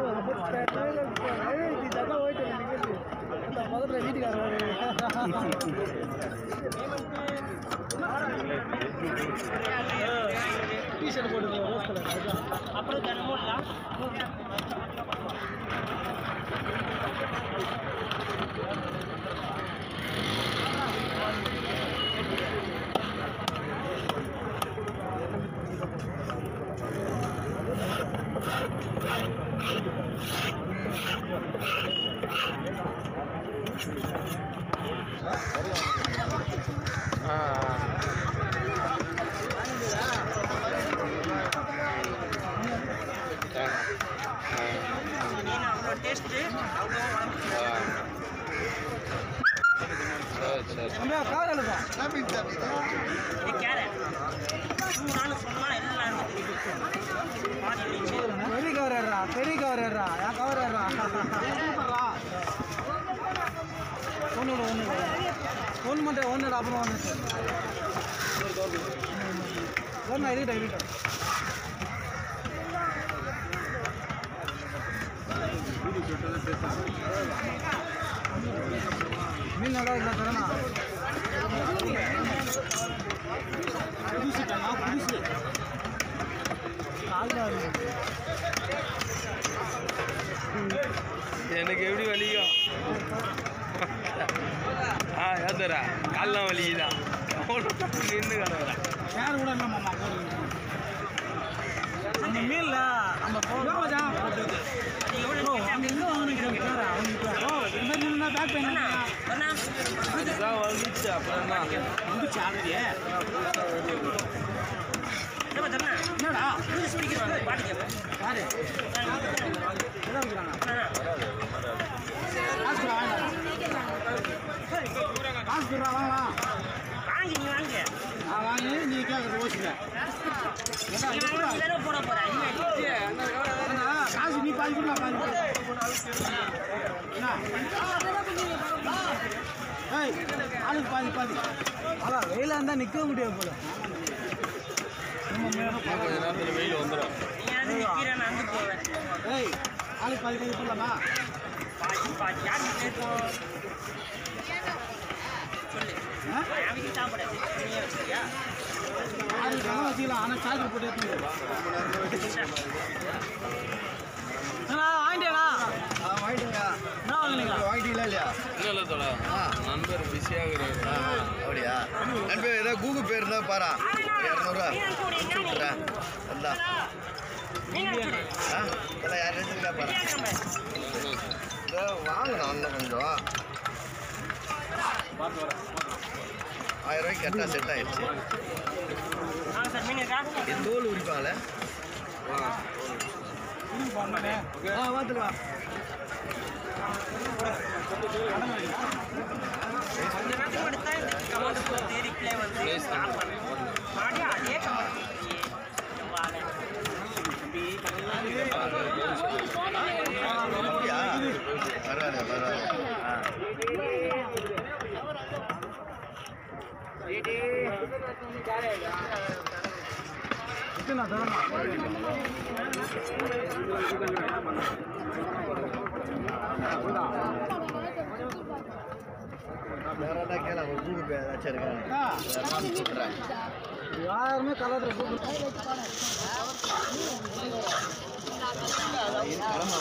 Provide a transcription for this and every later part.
பக்கத்தில் வீட்டுக்காரர் டிஷர்ட் போட்டு ரோஸ் கலர் அப்புறம் தினமும் மீன் அவ்வளோ டேஸ்ட்டு அவ்வளோ அம்மா கார் எழுப்பா இது கேரட் சூடானு சொன்னால் எல்லாம் பாதி இருந்துச்சு பெரிய கவர் ஏறா பெரிய கவர் ஏறா என் கவர் ஏறா ஒன்று ஒன்று ஒன்று மட்டும் ஒன்று அப்புறம் ஒன்று ஒன்று இருக்கட்டும் இருக்கட்டும் மீன் நல்லா இருக்கா தரணா புதுசு புதுசு காலையில் எனக்கு எப்படி வலிக்கும் ஆ ஏத்தரா கால்லாம் வலிக்குதான் நின்று கிடக்குறேன் யார் கூட இல்லைம்மா போடுங்க அந்த மீனில் அந்த எவ்வளோ அங்கே எங்கே வாங்கினீங்க சார் அவங்க இந்த மாதிரி நின்னா பேக் பெயின் அண்ணா இதுதான் வந்துச்சு அப்புறம் தான் வந்துச்சு ஆல்ரெடி என்ன தண்ணா என்னடா புதுசு பிடிக்கிறது பாட்டு கேட்பேன் யாரு எதை வைக்கிறாங்க காசு கூட வாங்கலாம் காசு கூட வாங்கலாம் வாங்கி நீ வாங்க நான் வாங்கி நீ கேட்குறது ஓசிக்க நீ வாங்கி தானே போட போற இனிமேல் ஏன்னா, காசு நீ பாதி கூட நான் பாதி கொடு. என்ன ஏய் ஆளுக்கு பாதி பாதி அதான் வெயிலாக இருந்தால் நிற்க முடியாது போல கொஞ்ச நேரத்தில் வெயில் வந்துடும் நீ அது நிற்கிற நான் வந்து போவேன் ஏய் ஆளுக்கு பாதி பாதி போடலாமா பாதி பாதி யார் வீட்டில் இருக்கோம் சொல்லு ஆ? என் வீட்டுக்கு சாப்பிடாது நீயே வச்சுக்கியா ஆளுக்கு வேணா வச்சுக்கலாம் ஆனால் சார்ஜர் போட்டு எடுத்துக்கலாம் வாங்கிட்டேண்ணா வாங்கிட்டீங்க என்ன வாங்கினீங்க வாங்கிட்டீங்களா இல்லையா இன்னும் இல்லை தோழா நண்பர் பிஸியாகிறாரு அப்படியா நண்பர் ஏதாவது கூகுள் பே இருந்தால் பாரா இரநூறுவா விட்டுறேன் வந்தா ஆ எல்லாம் யார் எடுத்துக்கிட்டா பாரா இதோ வாங்கணும் இன்னும் கொஞ்சம் ஆயிரம் ரூபாய்க்கு கரெக்டாக செட் ஆயிடுச்சு ஆ சார் மீன் இருக்கா இது தோல் உரிப்பாங்களே ஆ பார்த்துக்கலாம் கொஞ்ச நேரத்துக்கு மட்டும் தான் இந்த கமெண்ட் போட்டு ரிப்ளை வந்து ஸ்டார்ட் பண்ணேன் மறுபடியும் அதே கமெண்ட் அப்படியா பரவாயில்ல பரவாயில்ல ஆ எத்தனை தரமா வேற என்ன கேள ஒரு கூகுள் பே ஏதாச்சும் இருக்காங்க ஆ நான் சொல்கிறேன் யாருமே கலர் கூப்பிட்டு கிளம்ப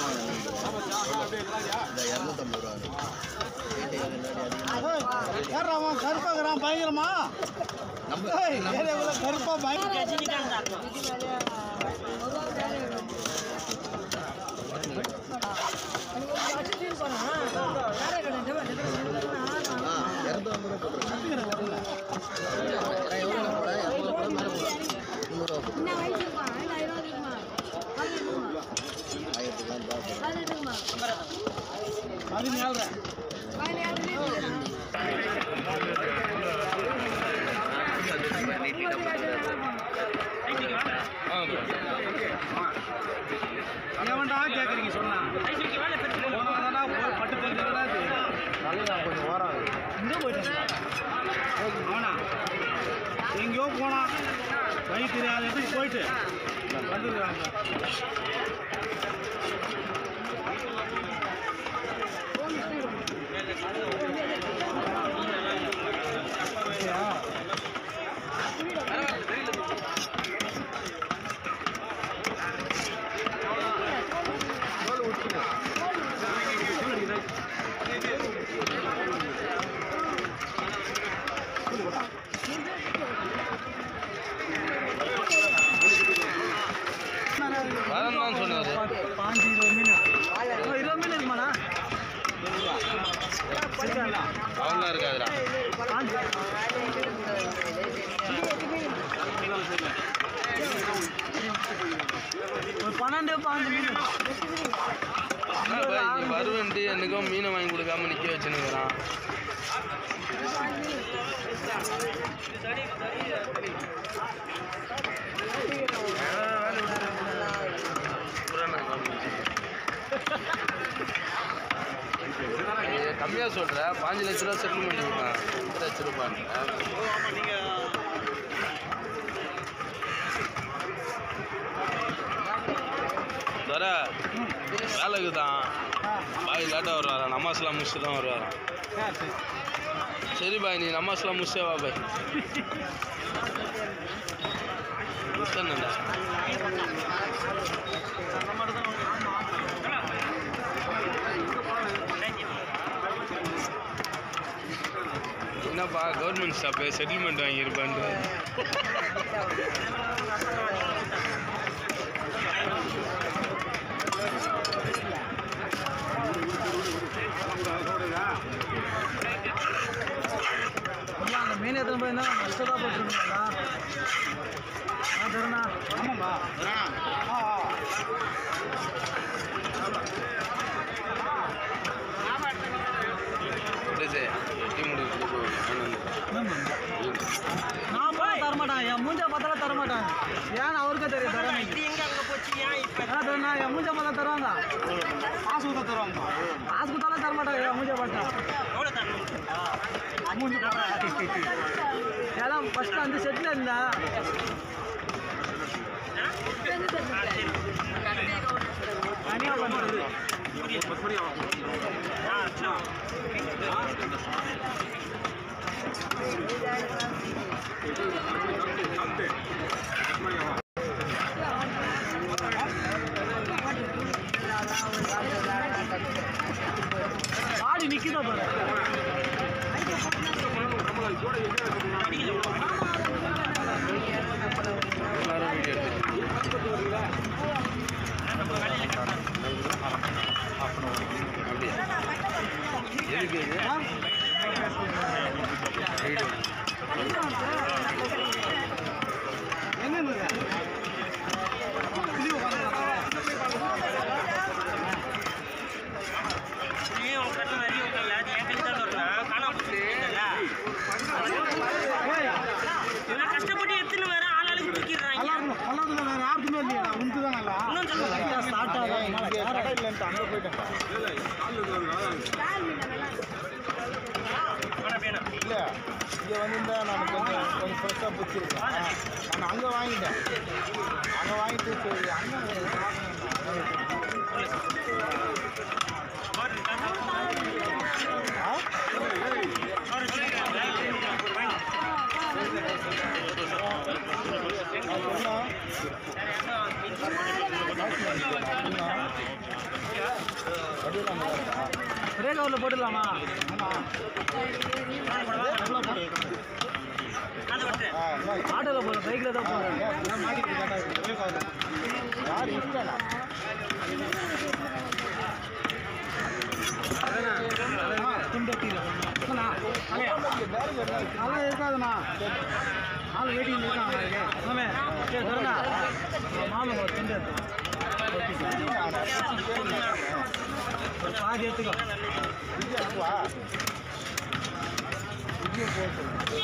இந்த இரநூத்தம்பது ரூபா யாரா அவன் கருப்பாக்குறான் பயங்கரமா நம்ம ஏய், ஏரியாவுல கருப்பா பயங்கர ரஜினிகாந்த் ஆகணும் ஆ இரநூத்தம்பது ரூபா போட்டுருக்கேன் நான் எவ்வளோ போகிறேன் இரநூறு கூட மேலே போகிறேன் முந்நூறுவா போட்டு என்ன வயசு இருக்குமா ரெண்டாயிரம் இருக்குமா அது இருக்குமா ஆயிரத்தி தான் பார்ப்பேன் அது இருக்குமா பதினேழு பதினேழு இருக்குமா எவன்டா கேட்குறீங்க சொன்னா ஐஸ்வரிக்கு வேலை பெற்று போனவன்டா போய் பட்டு தெரிஞ்சதா இது நல்லா கொஞ்சம் ஓரம் எங்கே போயிட்டு அவனா எங்கேயோ போனான் வழி தெரியாத இடத்துக்கு போயிட்டு வந்துருக்காங்க தரேன்னு தான் சொன்னாரு பாஞ்சு இருபது மீன் ஓ, இருபது மீன் இருக்குமாண்ணா அவ்வளோ இருக்காதுடா பாஞ்சு ஒரு பன்னெண்டு பாஞ்சு மீன் என்ன பா, இங்க வருவன்ட்டு என்னைக்கும் மீனை வாங்கி கொடுக்காம நிக்க வச்சுன்னுக்குறான் கம்மியாக சொல்கிற பாஞ்சு லட்ச ரூபா செட்டில்மெண்ட் கொடுப்பேன் பத்து லட்ச ரூபாய் வர வேலைக்கு தான் பாய் லேட்டாக வருவாரா நமாஸ்லாம் முடிச்சுட்டு தான் வருவாராம் சரி பாய் நீ நமாஸ்லாம் முடிச்சே வா பாய் முடிச்சேன்டா என்னப்பா கவர்மெண்ட் ஸ்டாஃபு செட்டில்மெண்ட் வாங்கியிருப்பான்ட்டு ஐயா, அந்த மீன் எத்தனை போய் இருந்தால் நஷ்டம் தான் போட்டுருக்கீங்களா ஆ தருணா ஆமாம்பா ஆ ஆ அப்படியே எட்டி முடிவு நான் போய் தரமாட்டேன் என் மூஞ்ச பார்த்தாலும் தரமாட்டேன் ஏன்னு அவருக்கே தெரியும் தரேன் இது எங்க அங்க போச்சு ஏன் இப்ப என்ன தருணா என் மூஞ்ச பார்த்தா தருவாங்க காசு கொடுத்தா தருவாங்க காசு கொடுத்தாலும் தரமாட்டாங்க என் மூஞ்ச பார்த்தா எவ்வளவு தரணும் ஏன்னா ஃபஸ்ட்டு அந்த செட்டில் இருந்தேன் தனியாக பண்ணுறது ஆ சரி ஆடி நிற்கிதா பாரு எல்லாரும் வீடியோ எடுத்து அப்படியே எதுக்கு இது வீடியோ எங்க ஏன் உட்காந்து நிறைய உட்கார்ல அது என் கையில் தான் வரணும் காணாம போச்சுல்ல இவ்வளவு கஷ்டப்பட்டு எடுத்துன்னு வர ஆளாளுக்கு தூக்கிடுறாங்க பல்லாத்துல வேற யாருக்குமே இல்லையா உனக்கு தான் நல்லா இன்னும் சொல்லுங்க ஸ்டார்ட் ஆகும் இல்லைன்ட்டு அங்கே போயிட்டேன் வேணாம் வேணாம் இல்லை இங்கே வந்திருந்தா நான் கொஞ்சம் கொஞ்சம் ஃப்ரெஷ்ஷாக பிடிச்சிருக்கேன் நான் அங்கே வாங்கிட்டேன் அங்கே வாங்கிட்டு சரி அங்கே ஆ நான் சொன்னேன் வடிவெல்லாம் நல்லா இருக்கா ஒரே கவரில் போட்டுடலாமா அது விட்டு ஆ என்ன ஆட்டோவில் போகல பைக்கில் தான் போகிறேன் யார் இஷ்டம்னா அதெல்லாம் இருக்காதுண்ணா ஆள் வெயிட்டிங் இருக்காங்க எல்லாமே சரி தருணா மாமன் ஒரு துண்டு எடுத்து. ஒரு பாதி எடுத்துக்கோ வா இங்கேயும் போக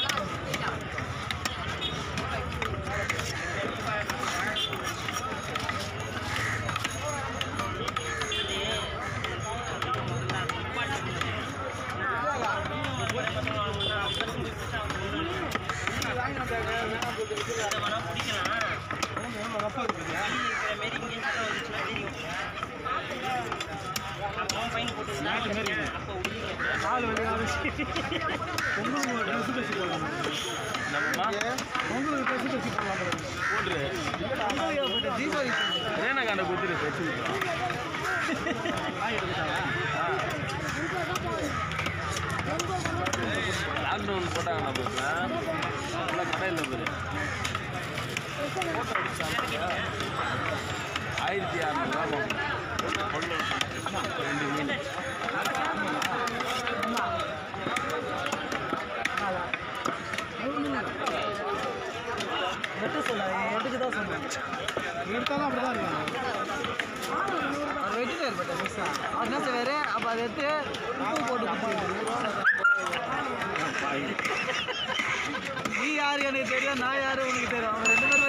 ஆள் வெளியே உங்களுக்கு ஒரு ட்ரெஸ் பேசி போடலாம் உங்களுக்கு ட்ரெஸ் பேசி போடலாம் போட்டு தீபாவளி ரேனகாண்ட கொடுத்துட்டு வச்சு லாக்டவுன் போட்டாங்க நம்ம ஃபுல்லாக கடையில் போய் ஃபோட்டோ அடிச்சாங்க ஆயிரத்தி அறநூறுவா ரெண்டு மீன் எட்டு சொல்ல எட்டுக்கு தான் சொன்னேன் எடுத்தாலும் அப்படி தான் இருக்காங்க அவர் வெட்டிட்டு இருப்பட்ட மிஸ்ஸா அவர் என்ன செய்வார் அப்போ அதை எடுத்து உப்பு போட்டு கொடுத்துருவாரு. நீ யாரு எனக்கு தெரியும் நான் யாரு உனக்கு தெரியும் அவங்க ரெண்டு பேரும்